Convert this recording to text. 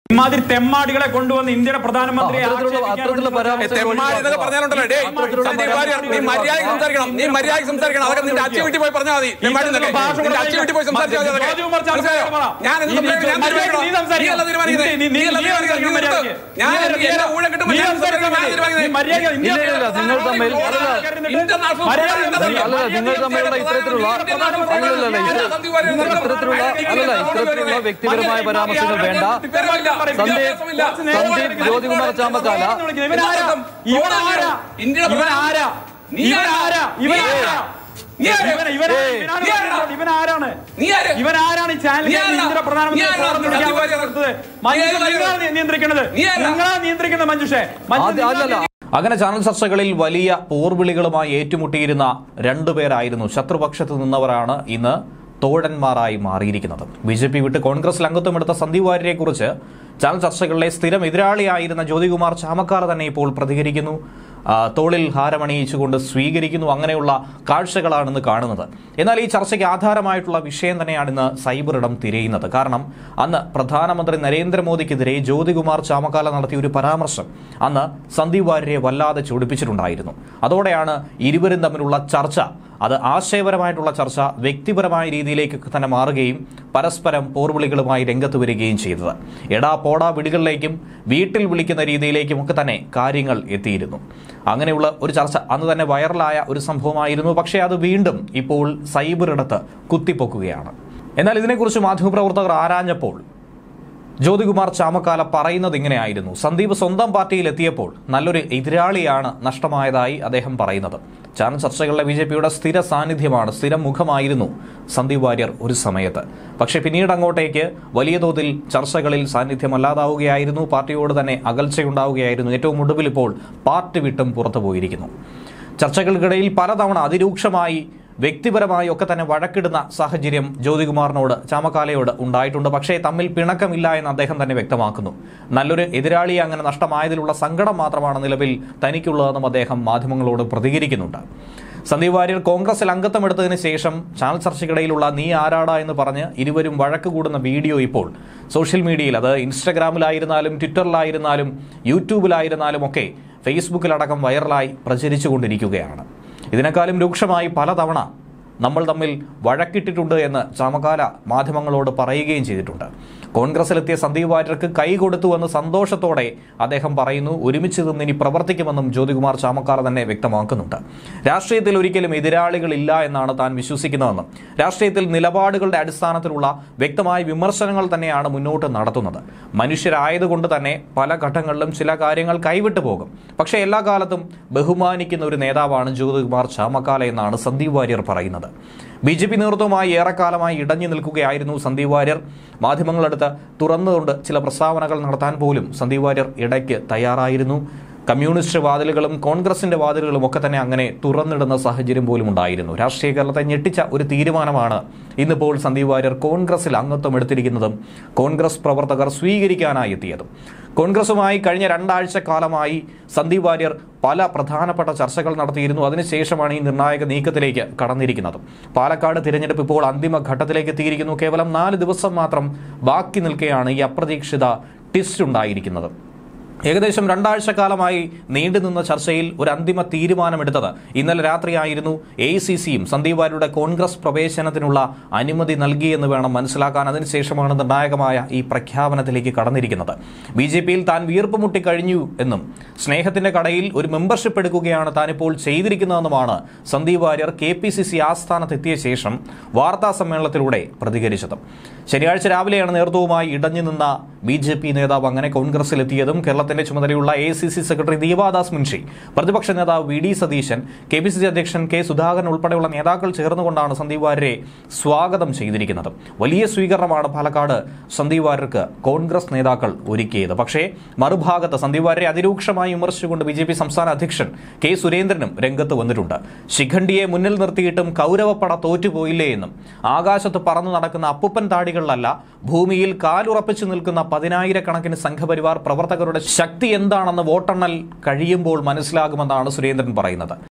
ഇമാതിരി തെമ്മാടികളെ കൊണ്ടുവന്ന് ഇന്ത്യയുടെ പ്രധാനമന്ത്രിയെ അത്തരത്തിലുള്ള- ആക്ഷേപിക്കാൻ അത്തരത്തിലുള്ള വേണ്ടി പരാമർശങ്ങൾ തെമ്മാടി എന്നൊക്കെ പറഞ്ഞാലുണ്ടല്ലോ ഡേ സന്ദീപ് വാര്യർ നീ മര്യാദ സംസാരിക്കണം നീ മര്യാദ സംസാരിക്കണം അതൊക്കെ നിന്റെ അച്ഛൻ വീട്ടിൽ പോയി പറഞ്ഞാൽ മതി തെമ്മാടി എന്നൊക്കെ. ഭാഷ നിന്റെ അച്ഛൻ വീട്ടിൽ പോയി സംസാരിച്ചാൽ മതി അതൊക്കെ. ജോർജ് കുമാർ ചാമക്കാല മനസ്സിലായോ? പറ. ഞാൻ എന്ത് നീ- സംസാരിക്കണം? ഞാൻ മര്യാദയ്ക്ക് തീരുമാനിക്കണം. നീ സംസാരിക്കണം. നീ അല്ല തീരുമാനിക്കുന്നത്. നീ- നീ- നീ അല്ല നീ തീരുമാനിക്കുന്നത്. നീ നിർത്ത്. മര്യാദയ്ക്ക്. ഞാൻ നീ എനിക്ക് എന്റെ ഊഴം കിട്ടുമ്പോൾ ഞാൻ സംസാരിക്കണം. ഞാൻ തീരുമാനിക്കുന്നത്. നീ മര്യാദയ്ക്ക് ഇന്ത്യ ഇല്ല, ഇല്ല, നിങ്ങൾ തമ്മിൽ- അല്ലല്ല, ഇന്റർനാഷണൽ മര്യാദ പ്രധാനമന്ത്രി. അല്ലല്ല നിങ്ങൾ തമ്മിലുള്ള ഇത്തരത്തിലുള്ള അല്ലല്ല ഇത് ഇത്തരത്തിലുള്ള അല്ലല്ല ഇത്തരത്തിലുള്ള വ്യക്തിപരമായ പരാമർശങ്ങൾ വേണ്ട സന്ദീപ് സന്ദീപ് ജ്യോതികുമാർ ചാമക്കാല ഇവനാരാ ഇവനാരാ ഇവനാരാ ഇവനാരാ ഇവനാരാ ഇവൻ- ഇവൻ- ഏയ്. ഇവനാണ് ഇവനാരാണ് നീ ആര്? ഇവനാരാണ് ഈ ചാനൽ നീ ആരാ? ഇന്ത്യ പ്രധാനമന്ത്രി നീ ആരാ? ഫോറം വിളിക്കാൻ നീ ആരാ? കൊടുത്തത്? നീ മഞ്ജുഷ, ആരാ? നിങ്ങളാണ് നിയന്ത്രിക്കുന്നത് നീ ആരാ? നിങ്ങളാണ് നിയന്ത്രിക്കുന്നത് മഞ്ജുഷേ മഞ്ജുഷ, ആദ്യ- അല്ലല്ല അങ്ങനെ ചാനൽ ചർച്ചകളിൽ വലിയ പോർവിളികളുമായി ഏറ്റുമുട്ടിയിരുന്ന രണ്ടുപേരായിരുന്നു ശത്രുപക്ഷത്ത് നിന്നവരാണ് ഇന്ന് തോഴന്മാരായി മാറിയിരിക്കുന്നത് ബി ജെ പി വിട്ട് കോൺഗ്രസിൽ അംഗത്വം എടുത്ത സന്ദീപ് വാര്യരെ കുറിച്ച് ചാനൽ ചർച്ചകളിലെ സ്ഥിരം എതിരാളിയായിരുന്ന ജ്യോതികുമാർ ചാമക്കാർ തന്നെ ഇപ്പോൾ പ്രതികരിക്കുന്നു ആ, തോളിൽ ഹാരമണിയിച്ചുകൊണ്ട് സ്വീകരിക്കുന്നു അങ്ങനെയുള്ള കാഴ്ചകളാണ് ഇന്ന് കാണുന്നത് എന്നാൽ ഈ ചർച്ചയ്ക്ക് ആധാരമായിട്ടുള്ള വിഷയം തന്നെയാണ് ഇന്ന് സൈബർ ഇടം തിരയുന്നത് കാരണം അന്ന് പ്രധാനമന്ത്രി നരേന്ദ്രമോദിക്കെതിരെ ജ്യോതികുമാർ ചാമക്കാല നടത്തിയ ഒരു പരാമർശം അന്ന് സന്ദീപ് വാര്യരെ വല്ലാതെ ചൊടിപ്പിച്ചിട്ടുണ്ടായിരുന്നു അതോടെയാണ് ഇരുവരും തമ്മിലുള്ള ചർച്ച അത് ആശയപരമായിട്ടുള്ള ചർച്ച വ്യക്തിപരമായ രീതിയിലേക്ക് തന്നെ മാറുകയും പരസ്പരം പോർവിളികളുമായി രംഗത്ത് വരികയും ചെയ്തത് എടാ പോടാ വിളികളിലേക്കും വീട്ടിൽ വിളിക്കുന്ന രീതിയിലേക്കും ഒക്കെ തന്നെ കാര്യങ്ങൾ എത്തിയിരുന്നു അങ്ങനെയുള്ള ഒരു ചർച്ച അന്ന് തന്നെ വൈറലായ ഒരു സംഭവമായിരുന്നു പക്ഷേ അത് വീണ്ടും ഇപ്പോൾ സൈബർ ഇടത്ത് കുത്തിപ്പൊക്കുകയാണ് എന്നാൽ ഇതിനെക്കുറിച്ച് മാധ്യമപ്രവർത്തകർ ആരാഞ്ഞപ്പോൾ ജ്യോതികുമാർ ചാമക്കാല പറയുന്നത് ഇങ്ങനെയായിരുന്നു സന്ദീപ് സ്വന്തം പാർട്ടിയിൽ എത്തിയപ്പോൾ നല്ലൊരു എതിരാളിയാണ് നഷ്ടമായതായി അദ്ദേഹം പറയുന്നത് ചാനൽ ചർച്ചകളിലെ ബി ജെ പിയുടെ സ്ഥിര സാന്നിധ്യമാണ് സ്ഥിരം മുഖമായിരുന്നു സന്ദീപ് വാര്യർ ഒരു സമയത്ത് പക്ഷേ പിന്നീട് അങ്ങോട്ടേക്ക് വലിയ തോതിൽ ചർച്ചകളിൽ സാന്നിധ്യമല്ലാതാവുകയായിരുന്നു പാർട്ടിയോട് തന്നെ അകൽച്ചയുണ്ടാവുകയായിരുന്നു ഏറ്റവും ഒടുവിൽ ഇപ്പോൾ പാർട്ടി വിട്ടും പുറത്തു പോയിരിക്കുന്നു ചർച്ചകൾക്കിടയിൽ പലതവണ അതിരൂക്ഷമായി വ്യക്തിപരമായി ഒക്കെ തന്നെ വഴക്കിടുന്ന സാഹചര്യം ജ്യോതികുമാറിനോട് ചാമക്കാലയോട് ഉണ്ടായിട്ടുണ്ട് പക്ഷേ തമ്മിൽ പിണക്കമില്ല എന്ന് അദ്ദേഹം തന്നെ വ്യക്തമാക്കുന്നു നല്ലൊരു എതിരാളിയെ അങ്ങനെ നഷ്ടമായതിലുള്ള സങ്കടം മാത്രമാണ് നിലവിൽ തനിക്കുള്ളതെന്നും അദ്ദേഹം മാധ്യമങ്ങളോട് പ്രതികരിക്കുന്നുണ്ട് സന്ദീപ് വാര്യർ കോൺഗ്രസിൽ അംഗത്വം എടുത്തതിന് ശേഷം ചാനൽ ചർച്ചയ്ക്കിടയിലുള്ള നീ ആരാടാ എന്ന് പറഞ്ഞ് ഇരുവരും വഴക്ക് കൂടുന്ന വീഡിയോ ഇപ്പോൾ സോഷ്യൽ മീഡിയയിൽ അത് ഇൻസ്റ്റഗ്രാമിലായിരുന്നാലും ട്വിറ്ററിലായിരുന്നാലും യൂട്യൂബിലായിരുന്നാലും ഒക്കെ ഫേസ്ബുക്കിലടക്കം വൈറലായി പ്രചരിച്ചുകൊണ്ടിരിക്കുകയാണ് ഇതിനേക്കാളും രൂക്ഷമായി പലതവണ നമ്മൾ തമ്മിൽ വഴക്കിട്ടിട്ടുണ്ട് എന്ന് ചാമക്കാല മാധ്യമങ്ങളോട് പറയുകയും ചെയ്തിട്ടുണ്ട് കോൺഗ്രസിലെത്തിയ സന്ദീപ് വാര്യർക്ക് കൈ കൊടുത്തുവെന്ന് സന്തോഷത്തോടെ അദ്ദേഹം പറയുന്നു ഒരുമിച്ച് നിന്ന് ഇനി പ്രവർത്തിക്കുമെന്നും ജ്യോതികുമാർ ചാമക്കാല തന്നെ വ്യക്തമാക്കുന്നുണ്ട് രാഷ്ട്രീയത്തിൽ ഒരിക്കലും എതിരാളികളില്ല എന്നാണ് താൻ വിശ്വസിക്കുന്നതെന്നും രാഷ്ട്രീയത്തിൽ നിലപാടുകളുടെ അടിസ്ഥാനത്തിലുള്ള വ്യക്തമായ വിമർശനങ്ങൾ തന്നെയാണ് മുന്നോട്ട് നടത്തുന്നത് മനുഷ്യരായതുകൊണ്ട് തന്നെ പല ഘട്ടങ്ങളിലും ചില കാര്യങ്ങൾ കൈവിട്ടു പോകും പക്ഷേ എല്ലാ കാലത്തും ബഹുമാനിക്കുന്ന ഒരു നേതാവാണ് ജ്യോതികുമാർ ചാമക്കാല എന്നാണ് സന്ദീപ് വാര്യർ പറയുന്നത് ബി ജെ പി നേതൃത്വവുമായി ഏറെക്കാലമായി ഇടഞ്ഞു നിൽക്കുകയായിരുന്നു സന്ദീപ് വാര്യർ മാധ്യമങ്ങളടുത്ത് തുറന്നുകൊണ്ട് ചില പ്രസ്താവനകൾ നടത്താൻ പോലും സന്ദീപ് വാര്യർ ഇടയ്ക്ക് തയ്യാറായിരുന്നു കമ്മ്യൂണിസ്റ്റ് വാതിലുകളും കോൺഗ്രസിന്റെ വാതിലുകളും ഒക്കെ തന്നെ അങ്ങനെ തുറന്നിടുന്ന സാഹചര്യം പോലും ഉണ്ടായിരുന്നു രാഷ്ട്രീയ കേരളത്തെ ഞെട്ടിച്ച ഒരു തീരുമാനമാണ് ഇന്നിപ്പോൾ സന്ദീപ് വാര്യർ കോൺഗ്രസിൽ അംഗത്വം എടുത്തിരിക്കുന്നതും കോൺഗ്രസ് പ്രവർത്തകർ സ്വീകരിക്കാനായി എത്തിയതും കോൺഗ്രസുമായി കഴിഞ്ഞ രണ്ടാഴ്ച കാലമായി സന്ദീപ് വാര്യർ പല പ്രധാനപ്പെട്ട ചർച്ചകൾ നടത്തിയിരുന്നു അതിനുശേഷമാണ് ഈ നിർണായക നീക്കത്തിലേക്ക് കടന്നിരിക്കുന്നത് പാലക്കാട് തിരഞ്ഞെടുപ്പ് ഇപ്പോൾ അന്തിമ ഘട്ടത്തിലേക്ക് എത്തിയിരിക്കുന്നു കേവലം നാല് ദിവസം മാത്രം ബാക്കി നിൽക്കെയാണ് ഈ അപ്രതീക്ഷിത ടിസ്റ്റ് ഉണ്ടായിരിക്കുന്നത് ഏകദേശം രണ്ടാഴ്ച കാലമായി നീണ്ടുനിന്ന ചർച്ചയിൽ ഒരു അന്തിമ തീരുമാനമെടുത്തത് ഇന്നലെ രാത്രിയായിരുന്നു എ സി സിയും സന്ദീപ് വാര്യരുടെ കോൺഗ്രസ് പ്രവേശനത്തിനുള്ള അനുമതി നൽകിയെന്ന് വേണം മനസ്സിലാക്കാൻ അതിനുശേഷമാണ് നിർണായകമായ ഈ പ്രഖ്യാപനത്തിലേക്ക് കടന്നിരിക്കുന്നത് ബി ജെ പിയിൽ താൻ വീർപ്പ് മുട്ടി കഴിഞ്ഞു എന്നും സ്നേഹത്തിന്റെ കടയിൽ ഒരു മെമ്പർഷിപ്പ് എടുക്കുകയാണ് താനിപ്പോൾ ചെയ്തിരിക്കുന്നതെന്നുമാണ് Sandeep Warrier K P C C ആസ്ഥാനത്തെത്തിയ ശേഷം വാർത്താ സമ്മേളനത്തിലൂടെ പ്രതികരിച്ചത് ശനിയാഴ്ച രാവിലെയാണ് നേതൃത്വവുമായി ഇടഞ്ഞു നിന്ന ബി ജെ പി നേതാവ് അങ്ങനെ കോൺഗ്രസിലെത്തിയതും കേരളത്തിന്റെ ചുമതലയുള്ള A C C secretary Deepa Das Munshi പ്രതിപക്ഷ നേതാവ് V D Satheesan K P C C അധ്യക്ഷൻ കെ സുധാകരൻ ഉൾപ്പെടെയുള്ള നേതാക്കൾ ചേർന്നുകൊണ്ടാണ് സന്ദീപ് വാര്യരെ സ്വാഗതം ചെയ്തിരിക്കുന്നത് വലിയ സ്വീകരണമാണ് പാലക്കാട് സന്ദീപ് വാര്യർക്ക് കോൺഗ്രസ് നേതാക്കൾ ഒരുക്കിയത് പക്ഷേ മറുഭാഗത്ത് സന്ദീപ് വാര്യരെ അതിരൂക്ഷമായി വിമർശിച്ചുകൊണ്ട് ബി ജെ പി സംസ്ഥാന അധ്യക്ഷൻ കെ സുരേന്ദ്രനും രംഗത്ത് വന്നിട്ടുണ്ട് ശിഖണ്ഡിയെ മുന്നിൽ നിർത്തിയിട്ടും കൗരവപ്പട തോറ്റുപോയില്ലേ എന്നും ആകാശത്ത് പറന്നു നടക്കുന്ന അപ്പുപ്പൻ താടികളിലല്ല ഭൂമിയിൽ കാലുറപ്പിച്ചു നിൽക്കുന്ന പതിനായിരക്കണക്കിന് സംഘപരിവാർ പ്രവർത്തകരുടെ ശക്തി എന്താണെന്ന് വോട്ടെണ്ണൽ കഴിയുമ്പോൾ മനസ്സിലാകുമെന്നാണ് സുരേന്ദ്രൻ പറയുന്നത്